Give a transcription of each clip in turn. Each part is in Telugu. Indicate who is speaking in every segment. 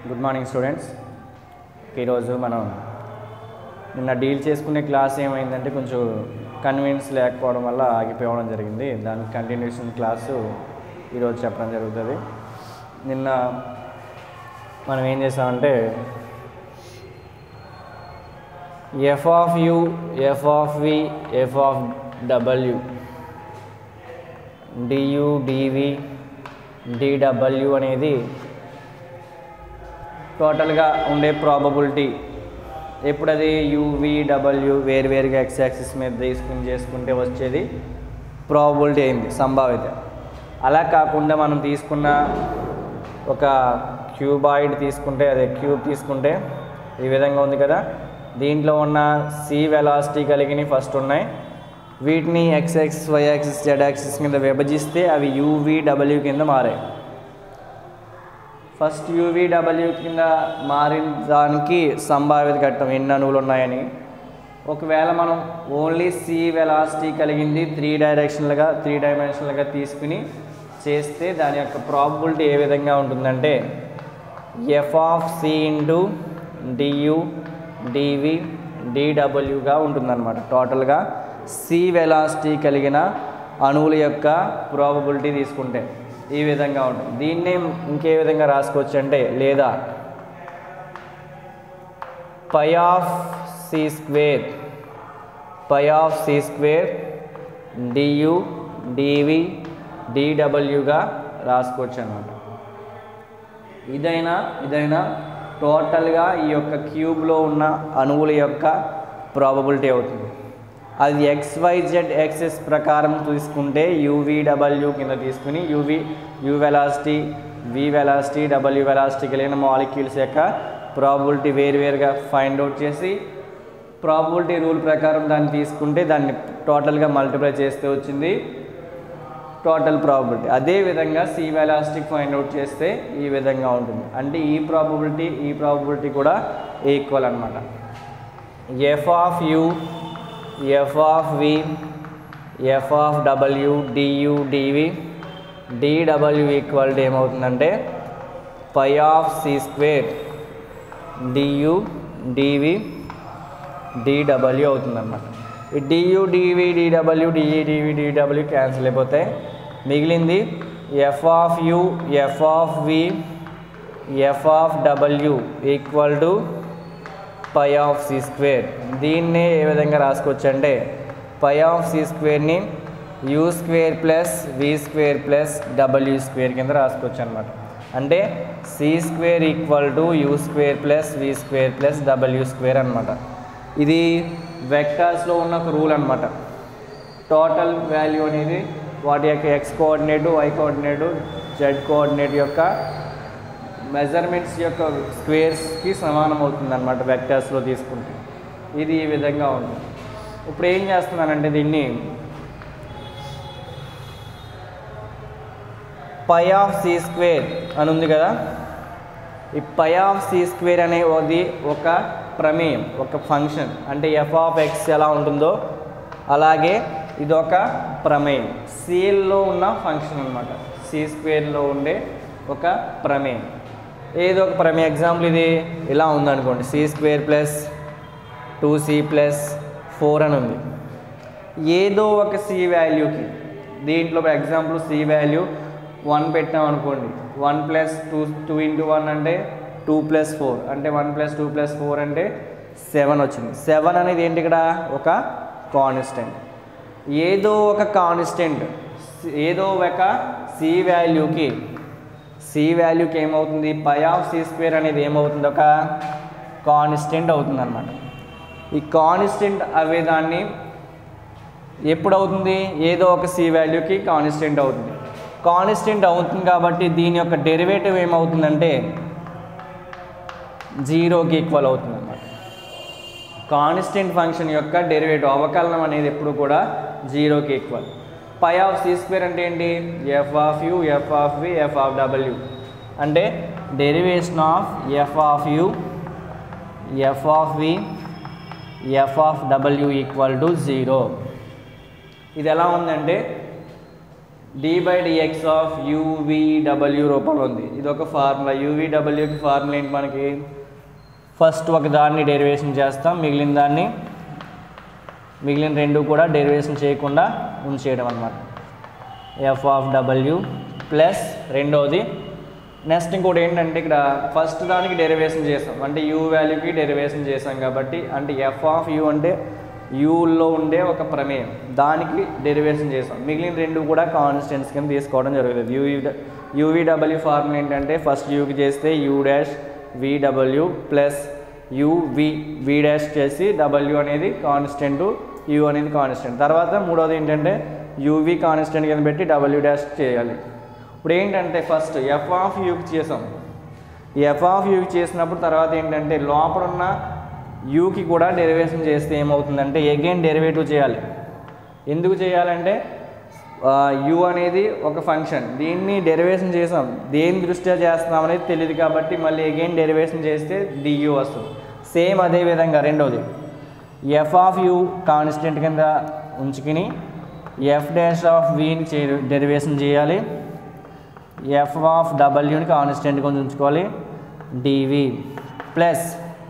Speaker 1: గుడ్ మార్నింగ్ స్టూడెంట్స్ ఈరోజు మనం నిన్న డీల్ చేసుకునే క్లాస్ ఏమైందంటే కొంచెం కన్వీనియన్స్ లేకపోవడం వల్ల ఆగిపోవడం జరిగింది దానికి కంటిన్యూషన్ క్లాసు ఈరోజు చెప్పడం జరుగుతుంది నిన్న మనం ఏం చేసామంటే F of U F of V F of W D U DV D W అనేది టోటల్గా ఉండే ప్రాబబిలిటీ ఎప్పుడు అది యూవీడబ్ల్యూ వేరువేరుగా ఎక్స్ యాక్సిస్ మీద తీసుకుని చేసుకుంటే వచ్చేది ప్రాబబిలిటీ అయింది సంభావ్యత అలా కాకుండా మనం తీసుకున్న ఒక క్యూబాయిడ్ తీసుకుంటే అదే క్యూబ్ తీసుకుంటే ఈ విధంగా ఉంది కదా దీంట్లో ఉన్న సి వెలాసిటీ కలిగిన ఫస్ట్ ఉన్నాయి వీటిని X axis Y axis Z axis కింద విభజిస్తే అవి యూవీడబ్ల్యూ కింద మారాయి ఫస్ట్ యూవీడబ్ల్యూ కింద మారిన దానికి సంభావ్యత ఘట్టం ఎన్ని అణువులు ఉన్నాయని ఒకవేళ మనం ఓన్లీ సి వెలాసిటీ కలిగింది త్రీ డైరెక్షనల్గా త్రీ డైమెన్షనల్గా తీసుకుని చేస్తే దాని యొక్క ప్రాబిలిటీ ఏ విధంగా ఉంటుందంటే F of C into DU D V డిడబ్ల్యూగా ఉంటుందన్నమాట టోటల్గా సి వెలాసిటీ కలిగిన అణువుల యొక్క ప్రాబబిలిటీ తీసుకుంటే ఈ విధంగా ఉంటుంది దీన్నే ఇంకే విధంగా రాసుకోవచ్చు అంటే లేదా pi of C square pi of C square D U D V డిడబ్ల్యూగా రాసుకోవచ్చు అనమాట ఇదైనా ఇదైనా టోటల్గా ఈ యొక్క క్యూబ్లో ఉన్న అణువుల యొక్క ప్రాబబిలిటీ అవుతుంది అది ఎక్స్ వై జెడ్ యాక్సెస్ ప్రకారం తీసుకుంటే యూవీడబ్ల్యూ కింద తీసుకుని U V U velocity V velocity W velocity కలిగిన మాలిక్యూల్స్ యొక్క ప్రాబిలిటీ వేరువేరుగా ఫైండ్ అవుట్ చేసి ప్రాబిలిటీ రూల్ ప్రకారం దాన్ని తీసుకుంటే దాన్ని టోటల్గా మల్టిప్లై చేస్తే వచ్చింది టోటల్ ప్రాబిలిటీ అదేవిధంగా సి వెలాసిటీ ఫైండ్ అవుట్ చేస్తే ఈ విధంగా ఉంటుంది అంటే ఈ ప్రాబిలిటీ ఈ ప్రాబిలిటీ కూడా ఈక్వల్ అనమాట F of you F of V F of W D U DV D W equal to ఏమవుతుందంటే pi of C square D U DV D W అవుతుందన్నమాట ఈ డియు డివి D W D E D V D W cancel అయిపోతాయి మిగిలింది F of U F of V F of W equal to pi of C square దీన్నే ఏ విధంగా రాసుకోవచ్చు అంటే పై ఆఫ్ సి స్క్వేర్ని యూ స్క్వేర్ ప్లస్ వి స్క్వేర్ ప్లస్ డబ్ల్యూ స్క్వేర్ కింద రాసుకోవచ్చు అనమాట అంటే C square equal to U square plus we square plus W square అనమాట ఇది వెక్టార్స్లో ఉన్న ఒక రూల్ అనమాట టోటల్ వాల్యూ అనేది వాటి యొక్క X coordinate Y coordinate Z coordinate యొక్క మెజర్మెంట్స్ యొక్క స్క్వేర్స్కి సమానం అవుతుంది అనమాట వెక్టర్స్లో తీసుకుంటే ఇది ఈ విధంగా ఉంది ఇప్పుడు ఏం చేస్తున్నానంటే దీన్ని పై ఆఫ్ సి స్క్వేర్ అని ఉంది కదా ఈ పై ఆఫ్ సి స్క్వేర్ అనేది ఒక ప్రమేయం ఒక ఫంక్షన్ అంటే ఎఫ్ ఆఫ్ ఎక్స్ ఎలా ఉంటుందో అలాగే ఇది ఒక ప్రమేయం సిఎల్లో ఉన్న ఫంక్షన్ అనమాట సి స్క్వేర్లో ఉండే ఒక ప్రమేయం ఏదో ఒక ప్రమేయం ఎగ్జాంపుల్ ఇది ఇలా ఉందనుకోండి C square plus two C plus four అని ఉంది ఏదో ఒక సి వాల్యూకి దీంట్లో ఎగ్జాంపుల్ సి వాల్యూ వన్ పెట్టాం అనుకోండి one plus two two into one అంటే టూ ప్లస్ ఫోర్ అంటే one plus two plus four అంటే సెవెన్ వచ్చింది సెవెన్ అనేది ఏంటి ఇక్కడ ఒక కాన్స్టెంట్ ఏదో ఒక కాన్స్టెంట్ ఏదో ఒక సి వాల్యూకి సి వాల్యూకి ఏమవుతుంది పై ఆఫ్ సి స్క్వేర్ అనేది ఏమవుతుంది ఒక కాన్స్టెంట్ అవుతుంది అనమాట ఈ కాన్స్టెంట్ అవేదాన్ని ఎప్పుడు అవుతుంది ఏదో ఒక సి వాల్యూకి కాన్స్టెంట్ అవుతుంది కాన్స్టెంట్ అవుతుంది కాబట్టి దీని యొక్క డెరివేటివ్ ఏమవుతుందంటే జీరోకి ఈక్వల్ అవుతుంది అనమాట కాన్స్టెంట్ ఫంక్షన్ యొక్క డెరివేటివ్ అవకలనం అనేది ఎప్పుడు కూడా జీరోకి equal pi of C square అంటే ఏంటి F of you F of V F of W అంటే derivation of F of you F of V F of W equal to zero ఇది ఎలా ఉందంటే D by D X of U V W రూపంలో ఉంది ఇది ఒక ఫార్ములా యూవిడబ్ల్యూకి ఫార్ములా ఏంటి మనకి ఫస్ట్ ఒక దాన్ని డెరివేషన్ చేస్తాం మిగిలిన దాన్ని మిగిలిన రెండు కూడా డెరివేషన్ చేయకుండా ఉంచేయడం అనమాట ఎఫ్ ఆఫ్ డబ్ల్యూ ప్లస్ రెండవది నెక్స్ట్ ఇంకోటి ఏంటంటే ఇక్కడ ఫస్ట్ దానికి డెరివేషన్ చేసాం అంటే యూ వాల్యూకి డెరివేషన్ చేసాం కాబట్టి అంటే ఎఫ్ ఆఫ్ యూ అంటే యూలో ఉండే ఒక ప్రమేయం దానికి డెరివేషన్ చేసాం మిగిలిన రెండు కూడా కాన్స్టెంట్స్ కింద తీసుకోవడం జరుగుతుంది యూవీ యూవీడబ్ల్యూ ఫార్ములా ఏంటంటే ఫస్ట్ యూకి చేస్తే U dash V W plus U V V dash చేసి డబ్ల్యూ అనేది కాన్స్టెంట్ యూ అనేది కాన్స్టెంట్ తర్వాత మూడోది ఏంటంటే యూవి కాన్స్టెంట్ కింద పెట్టి డబ్ల్యూ డాష్ చేయాలి ఇప్పుడు ఏంటంటే ఫస్ట్ ఎఫ్ ఆఫ్ యూకి చేసాం ఈ ఎఫ్ ఆఫ్ యూకి చేసినప్పుడు తర్వాత ఏంటంటే లోపల ఉన్న యూకి కూడా డెరివేషన్ చేస్తే ఏమవుతుందంటే అగైన్ డెరివేటివ్ చేయాలి ఎందుకు చేయాలంటే యు అనేది ఒక ఫంక్షన్ దీన్ని డెరివేషన్ చేసాం దేని దృష్ట్యా చేస్తున్నాం అనేది తెలియదు కాబట్టి మళ్ళీ అగైన్ డెరివేషన్ చేస్తే డియు వస్తుంది సేమ్ అదే విధంగా రెండోది ఎఫ్ ఆఫ్ యు కాన్స్టెంట్ కింద ఉంచుకుని ఎఫ్ డాష్ ఆఫ్ విని చే డెరివేషన్ చేయాలి ఎఫ్ ఆఫ్ డబ్ల్యూని కాన్స్టెంట్ కింద ఉంచుకోవాలి D V plus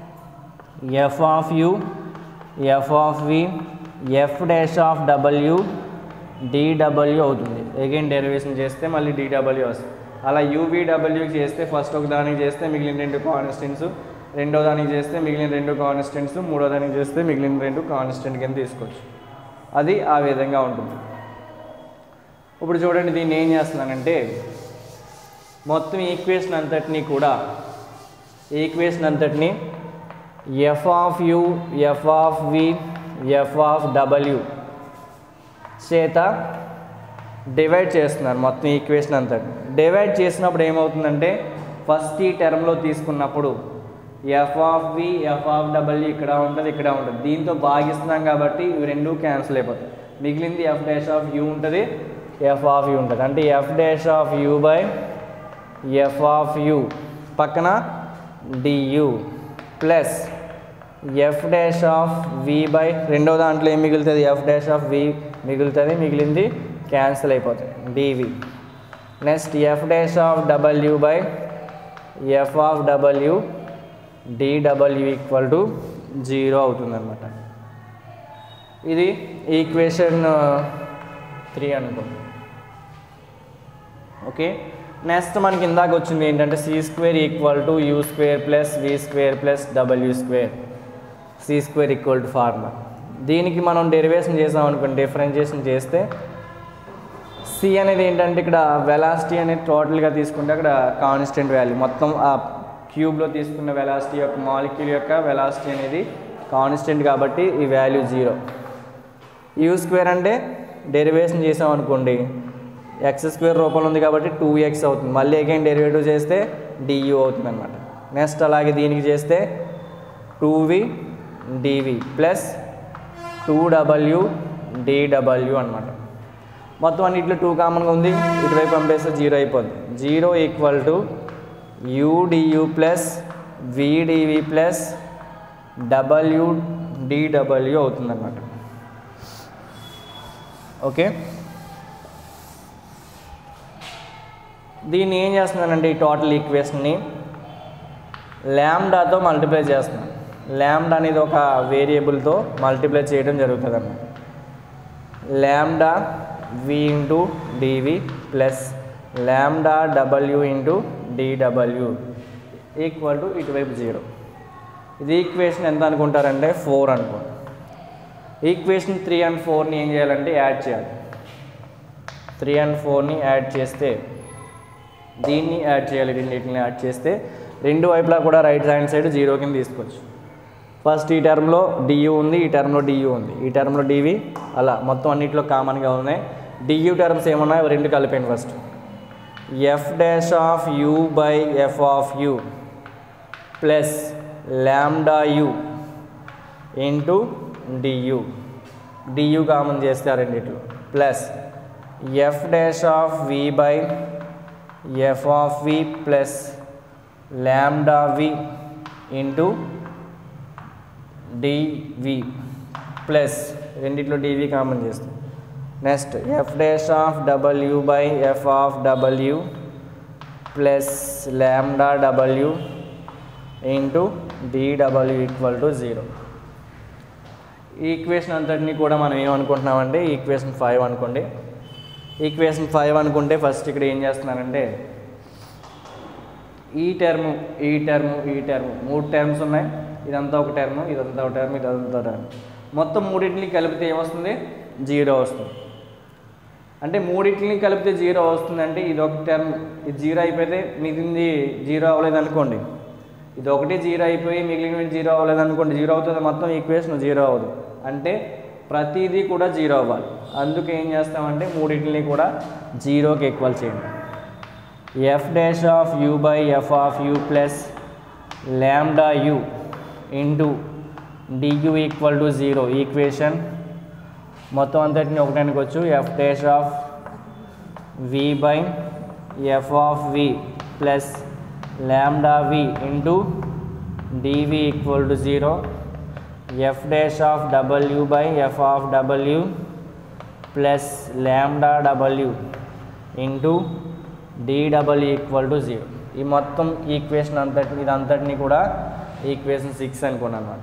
Speaker 1: F of U F of we F dash of W D W అవుతుంది అగైన్ డెరివేషన్ చేస్తే మళ్ళీ డిడబ్ల్యూ వస్తుంది అలా యూవీడబ్ల్యూ చేస్తే ఫస్ట్ ఒక దానికి చేస్తే మిగిలిన రెండు కాన్స్టెంట్స్ రెండో దానికి చేస్తే మిగిలిన రెండు కాన్స్టెంట్స్ మూడో దానికి చేస్తే మిగిలిన రెండు కాన్స్టెంట్ కింద తీసుకోవచ్చు అది ఆ విధంగా ఉంటుంది ఇప్పుడు చూడండి దీన్ని ఏం చేస్తున్నానంటే మొత్తం ఈక్వేషన్ అంతటినీ కూడా ఈక్వేషన్ అంతటినీ F of U F of V F of W చేత డివైడ్ చేస్తున్నారు మొత్తం ఈక్వేషన్ అంతా డివైడ్ చేసినప్పుడు ఏమవుతుందంటే ఫస్ట్ ఈ టర్మ్లో తీసుకున్నప్పుడు F of V F of W ఇక్కడ ఉంటుంది ఇక్కడ ఉంటుంది దీంతో భాగిస్తున్నాం కాబట్టి ఇవి రెండు క్యాన్సిల్ అయిపోతాయి మిగిలింది ఎఫ్ డాష్ ఆఫ్ యూ ఉంటుంది ఎఫ్ ఆఫ్ యూ ఉంటుంది అంటే F dash of you by F of U పక్కన D U plus F dash of V by రెండో దాంట్లో ఏం మిగులుతుంది ఎఫ్ డాష్ ఆఫ్ వి మిగులుతుంది మిగిలింది క్యాన్సిల్ అయిపోతుంది D V next F dash of W by F of W D W equal to zero అవుతుందన్నమాట ఇది ఈక్వేషన్ త్రీ అనుకోండి ఓకే నెక్స్ట్ మనకి ఇందాక వచ్చింది ఏంటంటే C square equal to U square plus we square plus W square C square equal to formula దీనికి మనం డెరివేషన్ చేసాం అనుకోండి డిఫరెన్షియేషన్ చేస్తే సి అనేది ఏంటంటే ఇక్కడ వెలాసిటీ అనేది టోటల్గా తీసుకుంటే అక్కడ కాన్స్టెంట్ వాల్యూ మొత్తం ఆ క్యూబ్లో తీసుకున్న వెలాసిటీ యొక్క మాలిక్యూల్ యొక్క వెలాసిటీ అనేది కాన్స్టెంట్ కాబట్టి ఈ వాల్యూ జీరో యూ స్క్వేర్ అంటే డెరివేషన్ చేసాం అనుకోండి ఎక్స్ స్క్వేర్ రూపంలో ఉంది కాబట్టి టూ ఎక్స్ అవుతుంది మళ్ళీ అగైన్ డెరివేటివ్ చేస్తే డియూ అవుతుంది అనమాట నెక్స్ట్ అలాగే దీనికి చేస్తే two V D V plus two W D W అనమాట మొత్తం అన్నింటిలో టూ కామన్గా ఉంది ఇటువైపు పంపేస్తే జీరో అయిపోద్ది zero equal to U D U plus V D V plus W D W అవుతుందన్నమాట ఓకే దీన్ని ఏం చేస్తున్నానంటే ఈ టోటల్ ఈక్వేషన్ని ల్యాండాతో మల్టిప్లై చేస్తున్నాను ల్యాండా అనేది ఒక వేరియబుల్తో మల్టిప్లై చేయడం జరుగుతుంది అన్నమాట lambda V into D V plus lambda W into D W equal to ఇటువైపు జీరో ఇది ఈక్వేషన్ ఎంత అనుకుంటారంటే ఫోర్ అనుకోండి ఈక్వేషన్ త్రీ అండ్ ఫోర్ని ఏం చేయాలంటే యాడ్ చేయాలి త్రీ అండ్ ఫోర్ని యాడ్ చేస్తే దీన్ని యాడ్ చేయాలి రెండింటిని యాడ్ చేస్తే రెండు వైపులా కూడా రైట్ హ్యాండ్ సైడ్ జీరో కింద తీసుకోవచ్చు ఫస్ట్ ఈ టర్మ్లో డియు ఉంది ఈ టర్మ్లో డియు ఉంది ఈ టర్మ్లో డివి అలా మొత్తం అన్నింటిలో కామన్గా ఉన్నాయి డియు టర్మ్స్ ఏమన్నాయి అవి రెండు కలిపాను first F dash of you by F of U plus lambda U into D U D U common చేస్తే ఆ రెండిట్లో plus F dash of V by F of V plus lambda V into D V plus రెండిట్లో డివి కామన్ చేస్తాం next F dash of W by F of W plus lambda W into D W equal to zero ఈ ఈక్వేషన్ అంతటిని కూడా మనం ఏమనుకుంటున్నామంటే ఈక్వేషన్ ఫైవ్ అనుకోండి ఈక్వేషన్ ఫైవ్ అనుకుంటే ఫస్ట్ ఇక్కడ ఏం చేస్తున్నానంటే ఈ టర్ము ఈ టర్ము ఈ టర్ము మూడు టర్మ్స్ ఉన్నాయి ఇదంతా ఒక టర్ము ఇదంతా ఒక టర్మ్ ఇదంతా టర్మ్ మొత్తం మూడింటిని కలిపితే ఏమొస్తుంది జీరో వస్తుంది అంటే మూడింటిని కలిపితే జీరో వస్తుంది అంటే ఇది ఒక టర్మ్ ఇది జీరో అయిపోతే మిగిలింది జీరో అవ్వలేదు అనుకోండి ఇది ఒకటి జీరో అయిపోయి మిగిలినవి జీరో అవ్వలేదు అనుకోండి జీరో అవుతుంది మొత్తం ఈక్వేషన్ జీరో అవ్వదు అంటే ప్రతిదీ కూడా జీరో అవ్వాలి అందుకే ఏం చేస్తామంటే మూడింటిని కూడా జీరోకి ఈక్వల్ చేయండి F dash of you by F of U plus lambda U into D U equal to zero equation మొత్తం అంతటిని ఒకటానికి వచ్చు F dash of V by F of V plus lambda V into D V equal to zero F dash of W by F of W plus lambda W into D W equal to zero ఈ మొత్తం ఈక్వేషన్ అంతటి ఇదంతటిని కూడా ఈక్వేషన్ సిక్స్ అనుకున్నాను అనమాట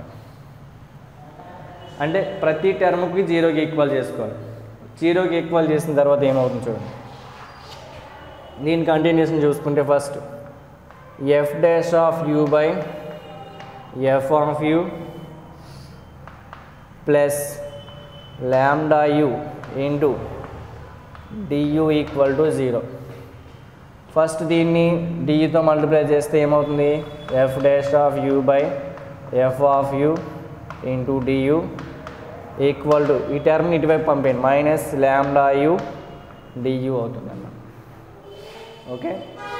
Speaker 1: అంటే ప్రతి టర్మ్కి జీరోకి ఈక్వల్ చేసుకోవాలి జీరోకి ఈక్వల్ చేసిన తర్వాత ఏమవుతుంది చూడండి దీని కంటిన్యూషన్ చూసుకుంటే first F dash of you by F of U plus lambda U into D U equal to zero first దీన్ని డితో మల్టిప్లై చేస్తే ఏమవుతుంది F dash of you by F of U into D U equal to ఈ టర్మ్ని ఇటువైపు పంపేయండి మైనస్ ల్యాండా యూ డియు అవుతుంది అన్నమాట ఓకే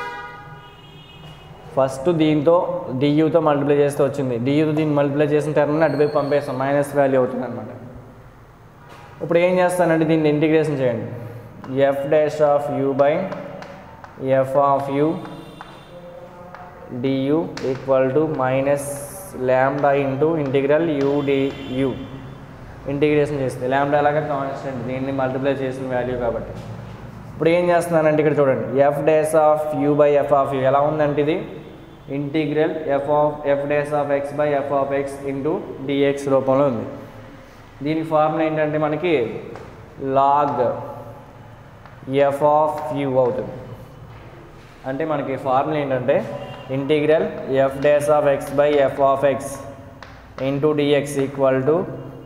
Speaker 1: ఫస్ట్ దీంతో డియూతో మల్టిప్లై చేస్తే వచ్చింది డియూతో దీన్ని మల్టిప్లై చేసిన టర్మ్ని అటువైపు పంపేస్తాం మైనస్ వాల్యూ అవుతుంది అనమాట ఇప్పుడు ఏం చేస్తానంటే దీన్ని ఇంటిగ్రేషన్ చేయండి F dash of you by F of u d u equal to minus lambda into integral u du integration చేస్తే ల్యాండా అలాగా కాన్స్టెంట్ దీన్ని మల్టిప్లై చేసిన వాల్యూ కాబట్టి ఇప్పుడు ఏం చేస్తున్నానంటే ఇక్కడ చూడండి f dash of you by F of u ఎలా ఉందంటే ఇది integral f of f dash of x by F of x into d x రూపంలో ఉంది దీని ఫార్ములా ఏంటంటే మనకి లాగ్ ఎఫ్ ఆఫ్ యూ అవుతుంది అంటే మనకి ఫార్ములా ఏంటంటే integral f dash of x by F of x into d x equal to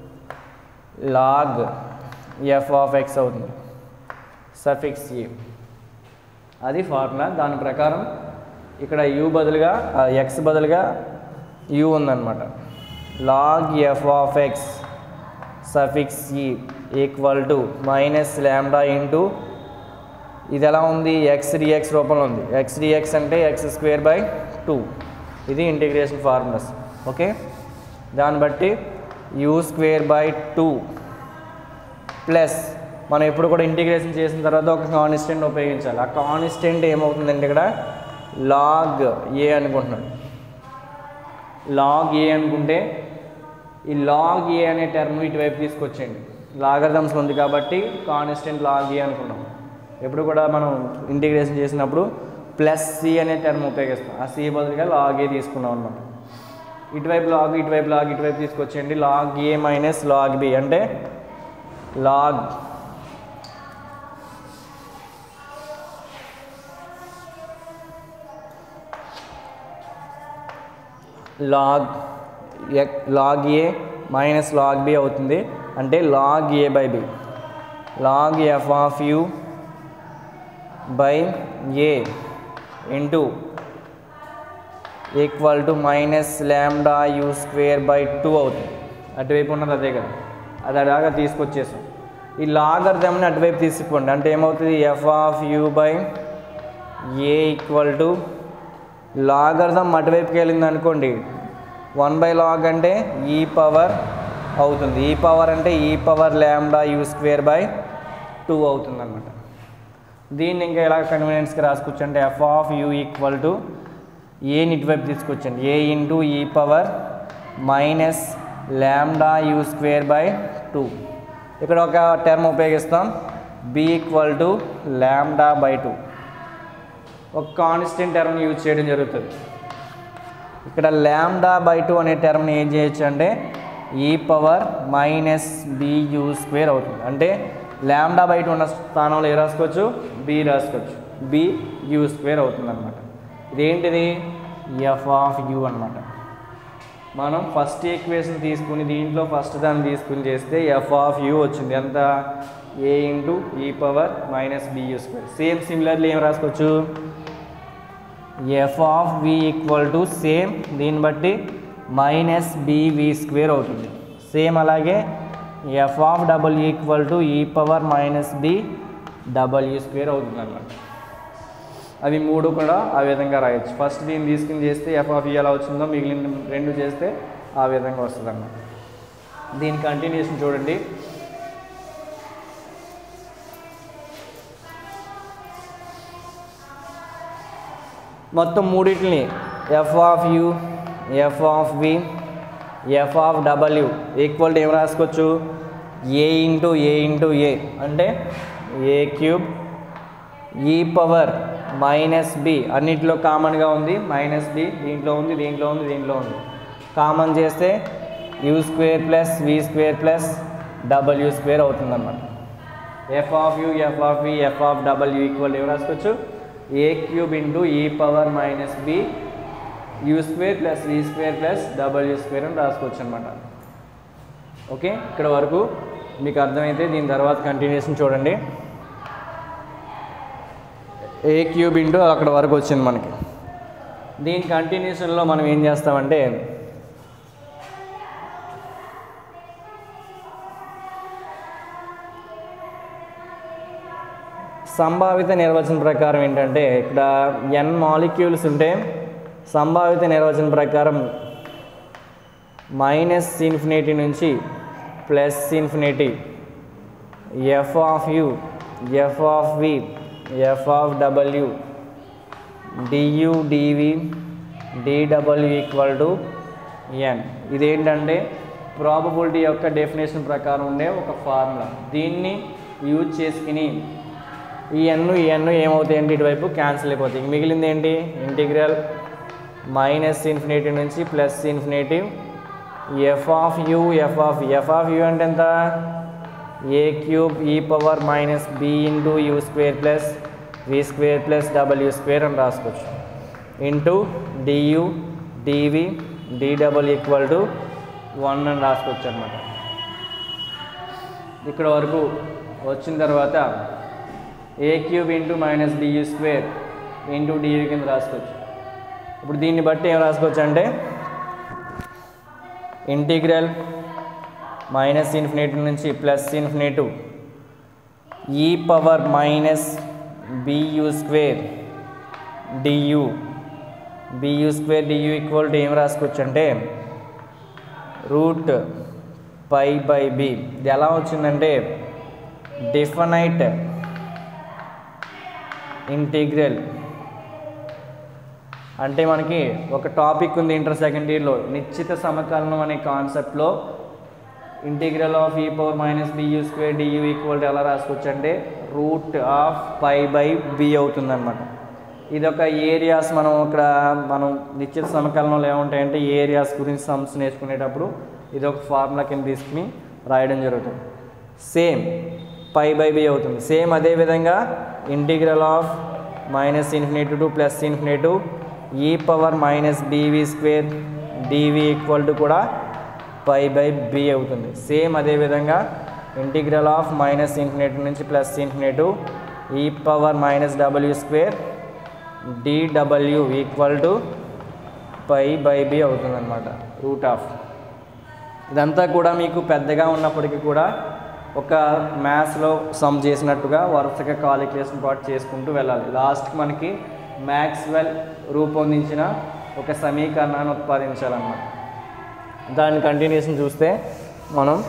Speaker 1: log f of x అవుతుంది సఫిక్స్ యూ అది ఫార్ములా దాని ప్రకారం ఇక్కడ యూ బదులుగా ఎక్స్ బదులుగా యూ ఉందన్నమాట log f of x suffix e equal to minus lambda into ఇది ఎలా ఉంది ఎక్స్ డిఎక్స్ రూపంలో ఉంది ఎక్స్ డిఎక్స్ అంటే ఎక్స్ స్క్వేర్ బై టూ ఇది ఇంటిగ్రేషన్ ఫార్ములాస్ ఓకే దాన్ని బట్టి u square by two plus మనం ఎప్పుడు కూడా ఇంటిగ్రేషన్ చేసిన తర్వాత ఒక కాన్స్టెంట్ ఉపయోగించాలి ఆ కాన్స్టెంట్ ఏమవుతుందంటే ఇక్కడ లాగ్ ఏ అనుకుంటున్నాడు లాగ్ ఏ అనుకుంటే ఈ లాగ్ ఏ అనే టర్మ్ ఇటువైపు తీసుకొచ్చేయండి లాగర్థమ్స్ ఉంది కాబట్టి కాన్స్టెంట్ లాగ్ ఏ అనుకున్నాం ఎప్పుడు కూడా మనం ఇంటిగ్రేషన్ చేసినప్పుడు ప్లస్ సి అనే టర్మ్ ఉపయోగిస్తాం ఆ సి బదులుగా లాగ్ ఏ తీసుకున్నాం అనమాట ఇటువైపు లాగ్ ఇటువైపు లాగ్ ఇటువైపు తీసుకొచ్చేయండి log a minus log b అంటే లాగ్ లాగ్ ఎక్ log a minus log b అవుతుంది అంటే log a by b log f of you by a into equal to minus lambda u square by two అవుతుంది అటువైపు ఉన్నది అదే కదా అది అలాగా తీసుకొచ్చేసాం ఈ లాగర్థంని అటువైపు తీసుకోండి అంటే ఏమవుతుంది f of you by a equal to logarithm అటువైపుకి వెళ్ళింది అనుకోండి వన్ బై లాగ్ అంటే ఈ పవర్ అవుతుంది ఈ పవర్ అంటే ఈ power lambda u square by two అవుతుంది అనమాట దీన్ని ఇంకా ఎలా కన్వీనియన్స్కి రాసుకోవచ్చు అంటే f of u equal to ఏని ఇటువైపు తీసుకొచ్చండి a into e power minus lambda u square by two ఇక్కడ ఒక టర్మ్ ఉపయోగిస్తాం b equal to lambda by two ఒక కాన్స్టెంట్ టర్మ్ యూజ్ చేయడం జరుగుతుంది ఇక్కడ ల్యాండా బై టూ అనే టర్మ్ని ఏం చేయొచ్చు అంటే ఈ పవర్ మైనస్ బియూ స్క్వేర్ అవుతుంది అంటే ల్యాండా బై టూ ఉన్న స్థానంలో ఏ రాసుకోవచ్చు బి రాసుకోవచ్చు బి యూ స్క్వేర్ అవుతుంది అనమాట ఇదేంటిది ఎఫ్ ఆఫ్ యూ అనమాట మనం ఫస్ట్ ఈక్వేషన్ తీసుకుని దీంట్లో ఫస్ట్ దాన్ని తీసుకుని చేస్తే ఎఫ్ ఆఫ్ యూ వచ్చింది ఎంత a into e power minus b u square same similarly ఏం రాసుకోవచ్చు f of v equal to same దీన్ని బట్టి మైనస్ బివి స్క్వేర్ అవుతుంది సేమ్ అలాగే f of double equal to e power minus b డబల్యూ స్క్వేర్ అవుతుంది అన్నమాట అవి మూడు కూడా ఆ విధంగా రాయొచ్చు ఫస్ట్ దీన్ని తీసుకుని చేస్తే ఎఫ్ ఆఫ్ ఎలా వచ్చిందో మిగిలిన రెండు చేస్తే ఆ విధంగా వస్తుంది అన్నమాట దీని కంటిన్యూషన్ చూడండి మొత్తం మూడింటిని f of U F of V F of డబల్యూ ఈక్వల్ టు ఏం రాసుకోవచ్చు a into a into a అంటే a cube e power minus b అన్నింటిలో కామన్గా ఉంది మైనస్ బి దీంట్లో ఉంది దీంట్లో ఉంది దీంట్లో ఉంది కామన్ చేస్తే యూ స్క్వేర్ ప్లస్ వి స్క్వేర్ ప్లస్ డబల్యూ స్క్వేర్ అవుతుందన్నమాట f of you F of V F of డబల్యూ ఈక్వల్ ఏం రాసుకోవచ్చు a cube into e power minus b u square plus we square plus డబల్యూ స్క్వేర్ అని రాసుకోవచ్చు అనమాట ఓకే ఇక్కడ వరకు మీకు అర్థమైతే దీని తర్వాత కంటిన్యూషన్ చూడండి ఏ క్యూబ్ ఇంటూ అక్కడ వరకు వచ్చింది మనకి దీని కంటిన్యూషన్లో మనం ఏం చేస్తామంటే సంభావిత నిర్వచనం ప్రకారం ఏంటంటే ఇక్కడ ఎన్ మాలిక్యూల్స్ ఉంటే సంభావిత నిర్వచనం ప్రకారం మైనస్ ఇన్ఫినిటీ నుంచి plus infinity f of U F of V F of W D U DV D W equal to ఎన్ ఇదేంటంటే ప్రాబబిలిటీ యొక్క డెఫినేషన్ ప్రకారం ఉండే ఒక ఫార్ములా దీన్ని యూజ్ చేసుకుని ఈ ఎన్ను ఈ ఎన్ను ఏమవుతాయి అంటే ఇటువైపు క్యాన్సిల్ అయిపోతాయి ఇంక మిగిలింది ఏంటి ఇంటిగ్రల్ మైనస్ ఇన్ఫినిటీ నుంచి plus infinity f of you F of F of u అంటే ఎంత a cube e power minus b into u square plus we square plus W square అని రాసుకోవచ్చు ఇంటూ డియు డివి డిడబుల్ ఈక్వల్ టు వన్ అని రాసుకోవచ్చు అనమాట ఇక్కడ వరకు వచ్చిన తర్వాత a cube into minus d u square into d u కింద రాసుకోవచ్చు ఇప్పుడు దీన్ని బట్టి ఏం రాసుకోవచ్చు అంటే ఇంటిగ్రల్ మైనస్ ఇన్ఫినిటీ నుంచి plus infinity e power minus b u square d u b u square d u equal to ఏం రాసుకోవచ్చు అంటే రూట్ పై బై బి ఇది ఎలా వచ్చిందంటే డిఫనైట్ ఇంటిగ్రల్ అంటే మనకి ఒక టాపిక్ ఉంది ఇంటర్ సెకండ్ ఇయర్లో నిశ్చిత సమకలనం అనే కాన్సెప్ట్లో integral of e power minus b u square d u equal ఎలా రాసుకోవచ్చు అంటే root of pi by b అవుతుందన్నమాట ఇది ఒక ఏరియాస్ మనం ఇక్కడ మనం నిశ్చిత సమకలనంలో ఏముంటాయంటే ఏరియాస్ గురించి సమ్స్ నేర్చుకునేటప్పుడు ఇది ఒక ఫార్ములా కింద తీసుకుని రాయడం జరుగుతుంది సేమ్ పై బై బి అవుతుంది సేమ్ అదే విధంగా integral of minus infinity to plus infinity e power minus BV square DV equal to కూడా పై బై బి అవుతుంది సేమ్ అదే విధంగా ఇంటిగ్రల్ ఆఫ్ మైనస్ ఇన్ఫినిటీ నుంచి plus infinity e power minus W square DW equal to pi by b అవుతుందన్నమాట రూట్ ఆఫ్ ఇదంతా కూడా మీకు పెద్దగా ఉన్నప్పటికీ కూడా ఒక మ్యాథ్స్లో సమ్ చేసినట్టుగా వరుసగా కాలిక్యులేషన్ పాటు చేసుకుంటూ వెళ్ళాలి లాస్ట్కి మనకి మ్యాక్స్వెల్ రూపొందించిన ఒక సమీకరణాన్ని ఉత్పాదించాలన్నమాట దాని కంటిన్యూషన్ చూస్తే మనం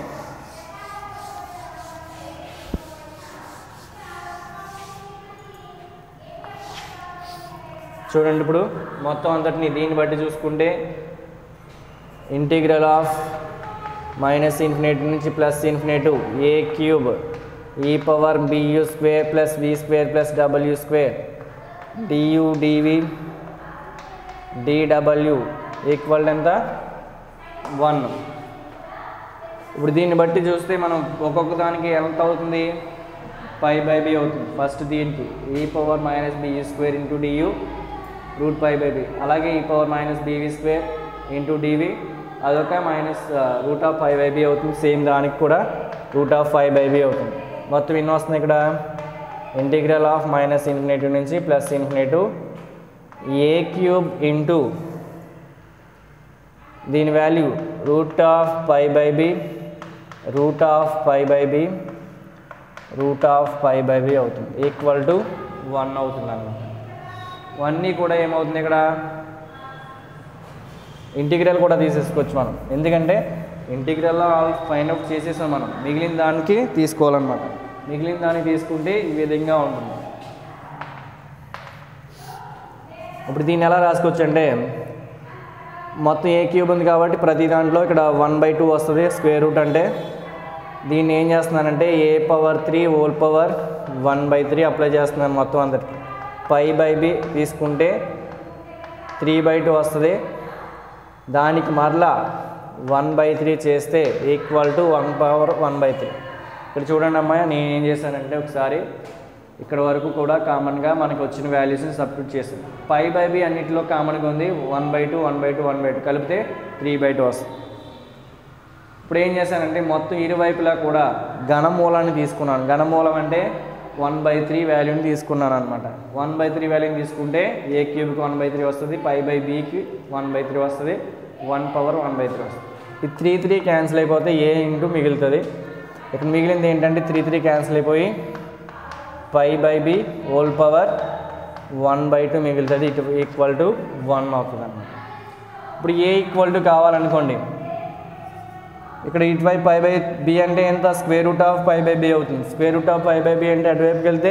Speaker 1: చూడండి ఇప్పుడు మొత్తం అంతటిని దీన్ని బట్టి చూసుకుంటే ఇంటిగ్రల్ ఆఫ్ మైనస్ ఇన్ఫినిటీ నుంచి plus infinity a cube e power బియు square plus we square plus W square D U DV D W equal ఎంత వన్ ఇప్పుడు దీన్ని బట్టి చూస్తే మనం ఒక్కొక్క దానికి ఎంత అవుతుంది పై బై బి అవుతుంది ఫస్ట్ దీనికి ఈ power minus b u square into DU route pi by B అలాగే ఈ power minus BV square into డివి అదొక minus root of five by b అవుతుంది సేమ్ దానికి కూడా root of five by b అవుతుంది మొత్తం ఎన్ని వస్తుంది ఇక్కడ ఇంటిగ్రల్ ఆఫ్ మైనస్ ఇన్ఫినిటీ నుంచి plus infinity a cube into దీని value root of pi by b root of pi by b root of pi by b అవుతుంది ఈక్వల్ టు వన్ అవుతుంది అన్నమాట వన్నీ కూడా ఏమవుతుంది ఇక్కడ ఇంటిగ్రల్ కూడా తీసేసుకోవచ్చు మనం ఎందుకంటే ఇంటిగ్రల్లో ఫైన్ అవుట్ చేసేసాం మనం మిగిలిన దానికి తీసుకోవాలన్నమాట మిగిలిన దానికి తీసుకుంటే ఈ విధంగా ఉంటుంది ఇప్పుడు దీన్ని ఎలా రాసుకోవచ్చు అంటే మొత్తం ఏ క్యూబ్ ఉంది కాబట్టి ప్రతి దాంట్లో ఇక్కడ వన్ బై టూ వస్తుంది స్క్వేర్ రూట్ అంటే దీన్ని ఏం చేస్తున్నానంటే a power three whole power one by three apply చేస్తున్నాను మొత్తం అందరికి పై బై బి తీసుకుంటే త్రీ బై టూ వస్తుంది దానికి మరలా వన్ బై త్రీ చేస్తే equal to one power one by three ఇక్కడ చూడండి అమ్మాయి నేను ఏం చేశానంటే ఒకసారి ఇక్కడ వరకు కూడా కామన్గా మనకు వచ్చిన వాల్యూస్ని సబ్స్టిట్యూట్ చేసాను పై బై బి అన్నింటిలో కామన్గా ఉంది one by two one by two one by two కలిపితే త్రీ బై టూ వస్తుంది ఇప్పుడు ఏం చేశానంటే మొత్తం ఇరువైపులా కూడా ఘనమూలాన్ని తీసుకున్నాను ఘనమూలం అంటే వన్ బై త్రీ వాల్యూని తీసుకున్నాను అనమాట వన్ బై త్రీ వాల్యూని తీసుకుంటే ఏ క్యూబ్కి వన్ బై త్రీ వస్తుంది పై బై బీకి వన్ బై త్రీ వస్తుంది one power one by three వస్తుంది ఈ త్రీ త్రీ క్యాన్సిల్ అయిపోతే ఏ ఇంటూ మిగులుతుంది ఇక్కడ మిగిలింది ఏంటంటే త్రీ త్రీ క్యాన్సిల్ అయిపోయి pi by b whole power one by two మిగులుతుంది ఇటు ఈక్వల్ టు వన్ అవుతుంది అనమాట ఇప్పుడు ఏ ఈక్వల్ టు కావాలనుకోండి ఇక్కడ ఇటువైపు పై బై బి అంటే ఎంత square root of pi by b అవుతుంది square root of pi by b అంటే అటువైపుకి వెళ్తే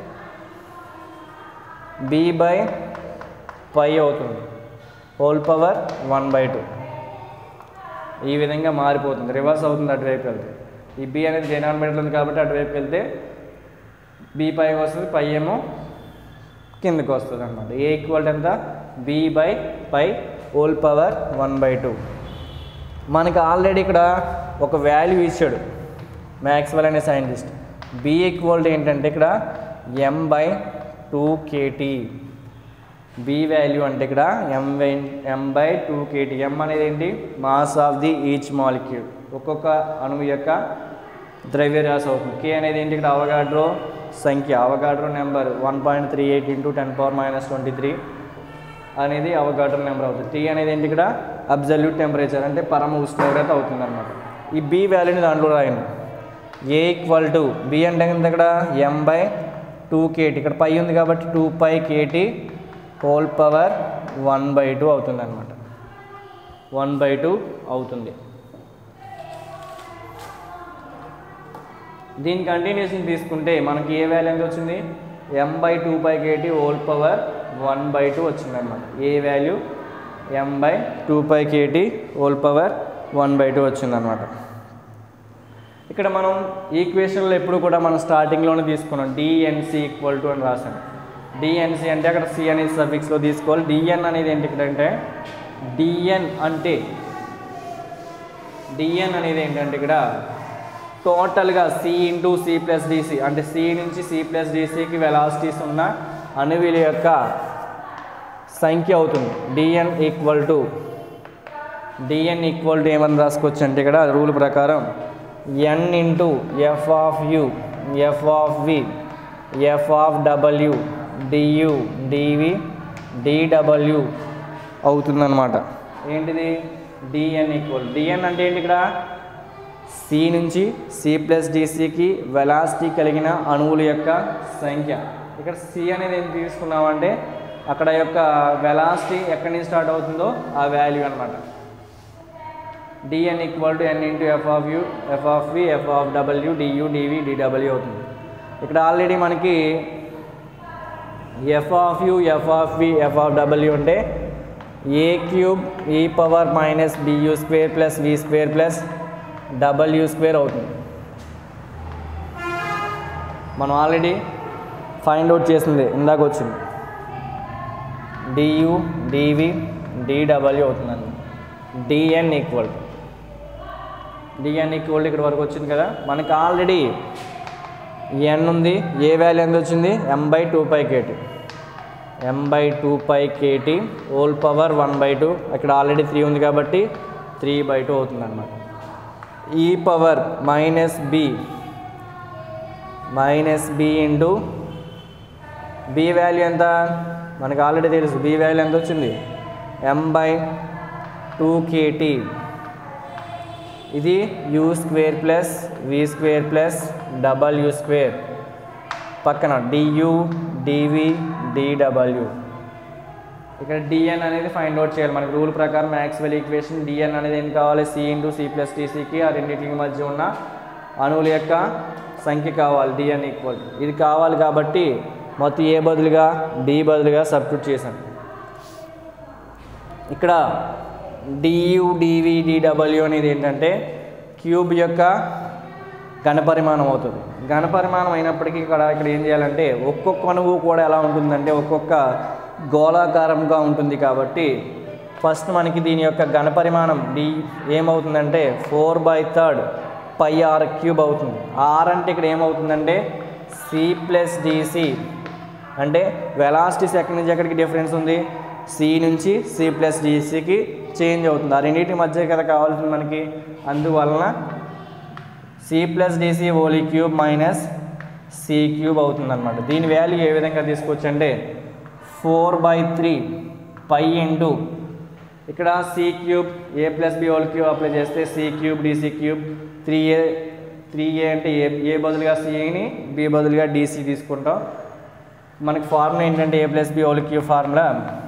Speaker 1: బి బై పై అవుతుంది whole power one by two ఈ విధంగా మారిపోతుంది రివర్స్ అవుతుంది అటువైపు వెళ్తే ఈ బి అనేది డినామినేటర్ ఉంది కాబట్టి అటువైపు వెళ్తే బి పైకి వస్తుంది పై ఏమో కిందకి వస్తుంది అనమాట ఏ ఈక్వల్ ఎంత b by pi whole power one by two మనకి ఆల్రెడీ ఇక్కడ ఒక వాల్యూ ఇచ్చాడు మ్యాక్స్వెల్ అనే సైంటిస్ట్ బి ఈక్వల్ ఏంటంటే ఇక్కడ m by two k t b value అంటే ఇక్కడ m by m by two k t m అనేది ఏంటి mass of the each molecule ఒక్కొక్క అణువు యొక్క ద్రవ్యరాశి అవుతుంది కే అనేది ఏంటి ఇక్కడ అవగాడ్రో సంఖ్య Avogadro number one point three eight into ten power minus twenty three అనేది అవగాడ్రో నెంబర్ అవుతుంది టీ అనేది ఏంటి ఇక్కడ అబ్జల్యూట్ టెంపరేచర్ అంటే పరమ ఉష్ణోగ్రత అవుతుంది అనమాట ఈ బి వాల్యూని దాంట్లో రాయండి ఏ ఈక్వల్ టు బి అంటే ఎంత ఇక్కడ ఎం బై టూ కేటీ ఇక్కడ పై ఉంది కాబట్టి two pi KT whole power one by two అవుతుంది అనమాట వన్ బై టూ అవుతుంది దీని కంటిన్యూషన్ తీసుకుంటే మనకి ఏ వాల్యూ ఎంత వచ్చింది m by two by k t whole power one by two వచ్చింది అనమాట a value m by two by k t whole power one by two వచ్చింది అనమాట ఇక్కడ మనం ఈక్వేషన్లో ఎప్పుడు కూడా మనం స్టార్టింగ్లోనే తీసుకున్నాం డిఎన్సి ఈక్వల్ టు అని రాసాం డిఎన్సి అంటే అక్కడ సి అనేది సఫిక్స్లో తీసుకోవాలి డిఎన్ అనేది ఏంటి ఇక్కడ అంటే డిఎన్ అంటే డిఎన్ అనేది ఏంటంటే ఇక్కడ టోటల్గా C into c plus d c అంటే సి నుంచి సి ప్లస్ డిసికి వెలాసిటీస్ ఉన్న అణువుల యొక్క సంఖ్య అవుతుంది డిఎన్ ఈక్వల్ టు డిఎన్ ఈక్వల్ టు ఏమని రాసుకోవచ్చు అంటే ఇక్కడ రూల్ ప్రకారం ఎన్ into F of U F of V F of W D U DV D W అవుతుందన్నమాట ఏంటిది డిఎన్ ఈక్వల్ డిఎన్ అంటే ఏంటి ఇక్కడ సి నుంచి సి ప్లస్ డిసికి వెలాసిటీ కలిగిన అణువుల యొక్క సంఖ్య ఇక్కడ సి అనేది ఏం తీసుకున్నామంటే అక్కడ యొక్క వెలాసిటీ ఎక్కడి నుంచి స్టార్ట్ అవుతుందో ఆ వాల్యూ అనమాట డిఎన్ equal to N into F of you F of V F of W D U DV DW అవుతుంది ఇక్కడ ఆల్రెడీ మనకి F of you F of V F of W అంటే a cube e power minus b u square plus we square plus W square అవుతుంది మనం ఆల్రెడీ ఫైండ్ అవుట్ చేసింది ఇందాక వచ్చింది డియు డివి డిడబ్ల్యూ అవుతుందండి డిఎన్ ఈక్వల్ డిఎన్ ఈక్వల్ ఇక్కడ వరకు వచ్చింది కదా మనకి ఆల్రెడీ ఎన్ ఉంది ఏ వాల్యూ ఎంత వచ్చింది m by two pi k t m by two pi KT whole power one by two ఇక్కడ ఆల్రెడీ త్రీ ఉంది కాబట్టి త్రీ బై టూ అవుతుంది అనమాట e power minus b minus b into b value ఎంత మనకు ఆల్రెడీ తెలుసు బి వాల్యూ ఎంత వచ్చింది ఎం బై టూ కేటీ ఇది యూ స్క్వేర్ ప్లస్ వి స్క్వేర్ ప్లస్ డబల్ యూ స్క్వేర్ పక్కన డియు డివి డిడబ్ల్యూ ఇక్కడ డిఎన్ అనేది ఫైండ్ అవుట్ చేయాలి మనకి రూల్ ప్రకారం మ్యాక్స్వెల్ ఈక్వేషన్ డిఎన్ అనేది ఏం కావాలి సి ఇంటూ సి ప్లస్ టీసీకి ఆ రెండింటికి మధ్య ఉన్న అణువుల యొక్క సంఖ్య కావాలి డిఎన్ ఈక్వల్ ఇది కావాలి కాబట్టి మొత్తం ఏ బదులుగా డి బదులుగా సబ్స్టిట్యూట్ చేశాను ఇక్కడ డియు డివి డిడబ్ల్యూ అనేది ఏంటంటే క్యూబ్ యొక్క ఘనపరిమాణం అవుతుంది ఘనపరిమాణం అయినప్పటికీ ఇక్కడ ఇక్కడ ఏం చేయాలంటే ఒక్కొక్క అణువు కూడా ఎలా ఉంటుందంటే ఒక్కొక్క గోళాకారంగా ఉంటుంది కాబట్టి ఫస్ట్ మనకి దీని యొక్క ఘనపరిమాణం డి ఏమవుతుందంటే four by third pi r cube అవుతుంది ఆర్ అంటే ఇక్కడ ఏమవుతుందంటే సి ప్లస్ డిసి అంటే వెలాసిటీస్ ఎక్కడి నుంచి ఎక్కడికి డిఫరెన్స్ ఉంది సి నుంచి సి ప్లస్ డిసికి చేంజ్ అవుతుంది ఆ రెండింటి మధ్య కదా కావాల్సింది మనకి అందువలన c plus DC whole cube minus C cube అవుతుంది అనమాట దీని వాల్యూ ఏ విధంగా తీసుకోవచ్చు అంటే four by three pi into ఇక్కడ c cube a plus B whole cube apply చేస్తే c cube d c cube three a three a అంటే ఏ ఏ బదులుగా సిని బి బదులుగా డిసి తీసుకుంటాం మనకి ఫార్ములా ఏంటంటే A plus B whole cube formula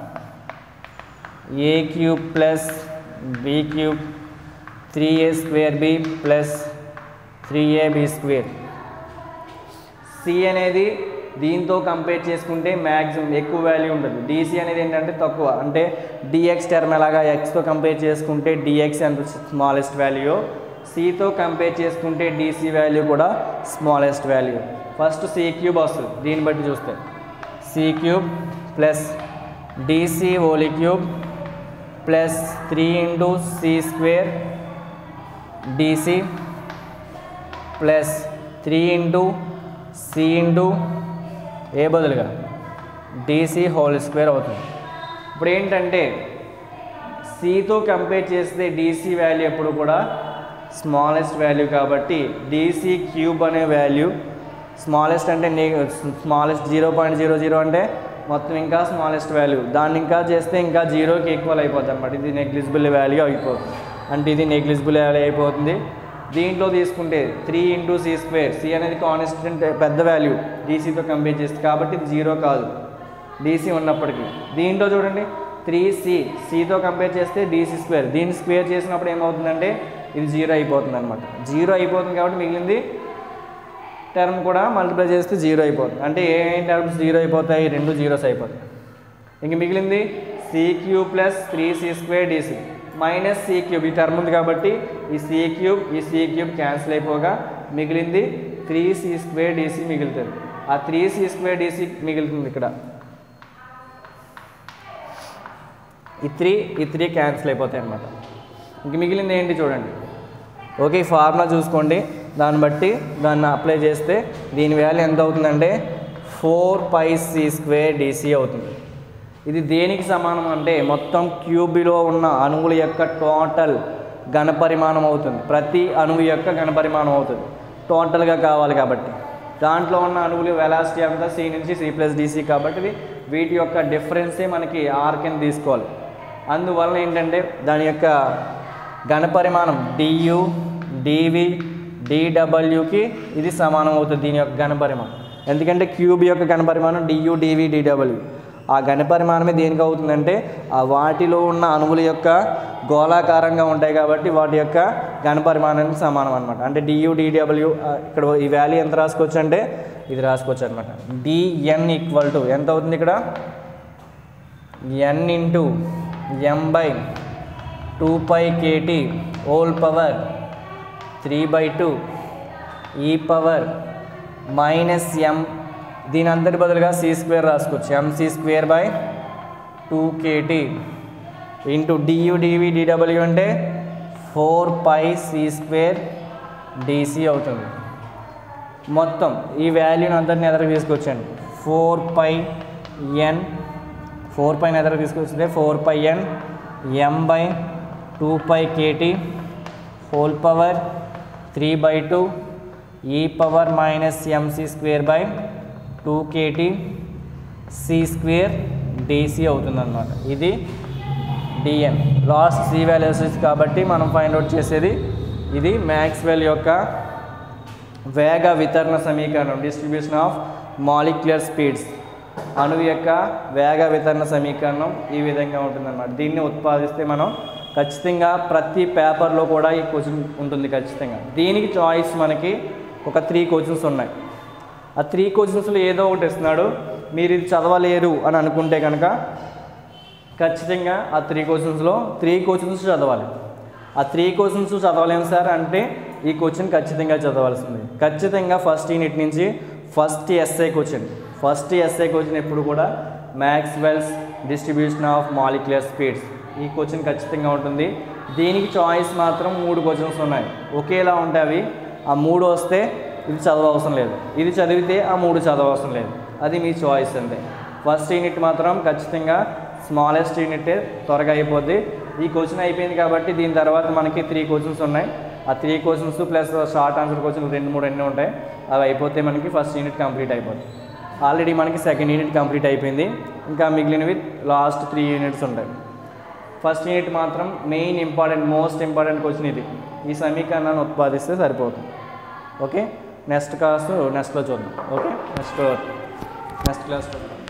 Speaker 1: A cube plus B cube three A square B plus three A B square C అనేది దీంతో కంపేర్ చేసుకుంటే మ్యాక్సిమం ఎక్కువ వాల్యూ ఉంటుంది డిసి అనేది ఏంటంటే తక్కువ అంటే డిఎక్స్ టర్మ్ ఎలాగా ఎక్స్తో కంపేర్ చేసుకుంటే డిఎక్స్ ఎంత స్మాలెస్ట్ వాల్యూ సితో కంపేర్ చేసుకుంటే డిసి వాల్యూ కూడా smallest value first C cube వస్తుంది దీన్ని బట్టి చూస్తే C cube plus DC whole cube plus three into C square DC plus three into C into A బదులుగా డిసి హోల్ స్క్వేర్ అవుతుంది ఇప్పుడు ఏంటంటే సితో కంపేర్ చేస్తే డిసి వాల్యూ ఎప్పుడు కూడా స్మాలెస్ట్ వాల్యూ కాబట్టి డిసి క్యూబ్ అనే వాల్యూ స్మాలెస్ట్ అంటే నే smallest zero point zero zero అంటే మొత్తం ఇంకా స్మాలెస్ట్ వాల్యూ దాన్ని ఇంకా చేస్తే ఇంకా జీరోకి ఈక్వల్ అయిపోతుంది అనమాట ఇది నెగ్లిజిబుల్ వాల్యూ అయిపోతుంది అంటే ఇది నెగ్లిజిబుల్ వాల్యూ అయిపోతుంది దీంట్లో తీసుకుంటే three into C square C అనేది కాన్స్టెంట్ పెద్ద వాల్యూ డీసీతో కంపేర్ చేస్తే కాబట్టి ఇది జీరో కాదు డీసీ ఉన్నప్పటికీ దీంట్లో చూడండి త్రీ సి సితో కంపేర్ చేస్తే డీసీ స్క్వేర్ దీన్ని స్క్వేర్ చేసినప్పుడు ఏమవుతుందంటే ఇది జీరో అయిపోతుంది అనమాట జీరో అయిపోతుంది కాబట్టి మిగిలింది టర్మ్ కూడా మల్టిప్లై చేస్తే జీరో అయిపోతుంది అంటే ఏ టర్మ్స్ జీరో అయిపోతాయి రెండు జీరోస్ అయిపోతాయి ఇంక మిగిలింది C cube plus three C square DC minus C cube ఈ టర్మ్ ఉంది కాబట్టి ఈ సి క్యూబ్ ఈ సి క్యూబ్ క్యాన్సిల్ అయిపోగా మిగిలింది త్రీ సి స్క్వేర్ డీసీ మిగులుతుంది ఆ త్రీ సి స్క్వేర్ డీసీ మిగులుతుంది ఇక్కడ ఈ త్రీ ఈ త్రీ క్యాన్సిల్ అయిపోతాయి అన్నమాట ఇంక మిగిలింది ఏంటి చూడండి ఓకే ఈ ఫార్ములా చూసుకోండి దాన్ని బట్టి దాన్ని అప్లై చేస్తే దీని వాల్యూ ఎంత అవుతుందంటే four pi C square DC అవుతుంది ఇది దేనికి సమానం అంటే మొత్తం క్యూబిలో ఉన్న అణువుల యొక్క టోటల్ ఘనపరిమాణం అవుతుంది ప్రతి అణువు యొక్క ఘనపరిమాణం అవుతుంది టోటల్గా కావాలి కాబట్టి దాంట్లో ఉన్న అణువులు వెలాసిటీ అంతా సి నుంచి సి ప్లస్ డీసీ కాబట్టి ఇది వీటి యొక్క డిఫరెన్సే మనకి ఆర్ కింద తీసుకోవాలి అందువలన ఏంటంటే దాని యొక్క ఘనపరిమాణం డియు డివి డిడబ్ల్యూకి ఇది సమానం అవుతుంది దీని యొక్క ఘనపరిమాణం ఎందుకంటే క్యూబ్ యొక్క ఘనపరిమాణం డియు డివి డిడబ్ల్యూ ఆ ఘనపరిమాణమే దేనికి అవుతుందంటే ఆ వాటిలో ఉన్న అణువుల యొక్క గోళాకారంగా ఉంటాయి కాబట్టి వాటి యొక్క ఘనపరిమాణానికి సమానం అనమాట అంటే డియు డిడబ్ల్యూ ఇక్కడ ఈ వాల్యూ ఎంత రాసుకోవచ్చు అంటే ఇది రాసుకోవచ్చు అనమాట డిఎన్ ఈక్వల్ టు ఎంత అవుతుంది ఇక్కడ N into M by two pi KT whole power three by two E power minus M దీని అంతటి బదులుగా సి స్క్వేర్ రాసుకోవచ్చు MC square by two KT into DU DV DW అంటే four pi C square DC అవుతుంది మొత్తం ఈ వాల్యూని అందరిని ఎదరకు తీసుకొచ్చండి ఫోర్ పై ఎన్ ఫోర్ పైన ఎదరకు తీసుకొస్తే four pi N M by two pi KT whole power three by two E power minus MC square by two KT C square DC అవుతుందన్నమాట ఇది డిఎన్ లాస్ట్ సి వాల్యూస్ కాబట్టి మనం ఫైండ్ అవుట్ చేసేది ఇది మ్యాక్స్వెల్ యొక్క వేగ వితరణ సమీకరణం డిస్ట్రిబ్యూషన్ ఆఫ్ మాలిక్యులర్ స్పీడ్స్ అణువు యొక్క వేగ వితరణ సమీకరణం ఈ విధంగా ఉంటుందన్నమాట దీన్ని ఉత్పాదిస్తే మనం ఖచ్చితంగా ప్రతి పేపర్లో కూడా ఈ క్వశ్చన్ ఉంటుంది ఖచ్చితంగా దీనికి చాయిస్ మనకి ఒక త్రీ క్వశ్చన్స్ ఉన్నాయి ఆ త్రీ క్వశ్చన్స్లో ఏదో ఒకటి ఇస్తున్నాడు మీరు ఇది చదవలేరు అని అనుకుంటే కనుక ఖచ్చితంగా ఆ త్రీ క్వశ్చన్స్లో త్రీ క్వశ్చన్స్ చదవాలి ఆ త్రీ క్వశ్చన్స్ చదవలేము సార్ అంటే ఈ క్వశ్చన్ ఖచ్చితంగా చదవాల్సింది ఖచ్చితంగా ఫస్ట్ యూనిట్ నుంచి first essay question first essay question ఎప్పుడు కూడా Maxwell's distribution of molecular speeds ఈ క్వశ్చన్ ఖచ్చితంగా ఉంటుంది దీనికి చాయిస్ మాత్రం మూడు క్వశ్చన్స్ ఉన్నాయి ఒకేలా ఉంటాయి అవి ఆ మూడు వస్తే ఇది చదవవసరం లేదు ఇది చదివితే ఆ మూడు చదవవసరం లేదు అది మీ చాయిస్ అంతే ఫస్ట్ యూనిట్ మాత్రం ఖచ్చితంగా స్మాలెస్ట్ యూనిట్ త్వరగా అయిపోద్ది ఈ క్వశ్చన్ అయిపోయింది కాబట్టి దీని తర్వాత మనకి త్రీ క్వశ్చన్స్ ఉన్నాయి ఆ three questions plus short answer question రెండు మూడు అన్నీ ఉంటాయి అవి అయిపోతే మనకి ఫస్ట్ యూనిట్ కంప్లీట్ అయిపోద్ది ఆల్రెడీ మనకి సెకండ్ యూనిట్ కంప్లీట్ అయిపోయింది ఇంకా మిగిలినవి లాస్ట్ త్రీ యూనిట్స్ ఉంటాయి ఫస్ట్ యూనిట్ మాత్రం main important most important question ఇది ఈ సమీకరణాన్ని ఉత్పాదిస్తే సరిపోతుంది ఓకే నెక్స్ట్ క్లాస్ నెక్స్ట్లో చూద్దాం ఓకే నెక్స్ట్ నెక్స్ట్ క్లాస్ చూద్దాం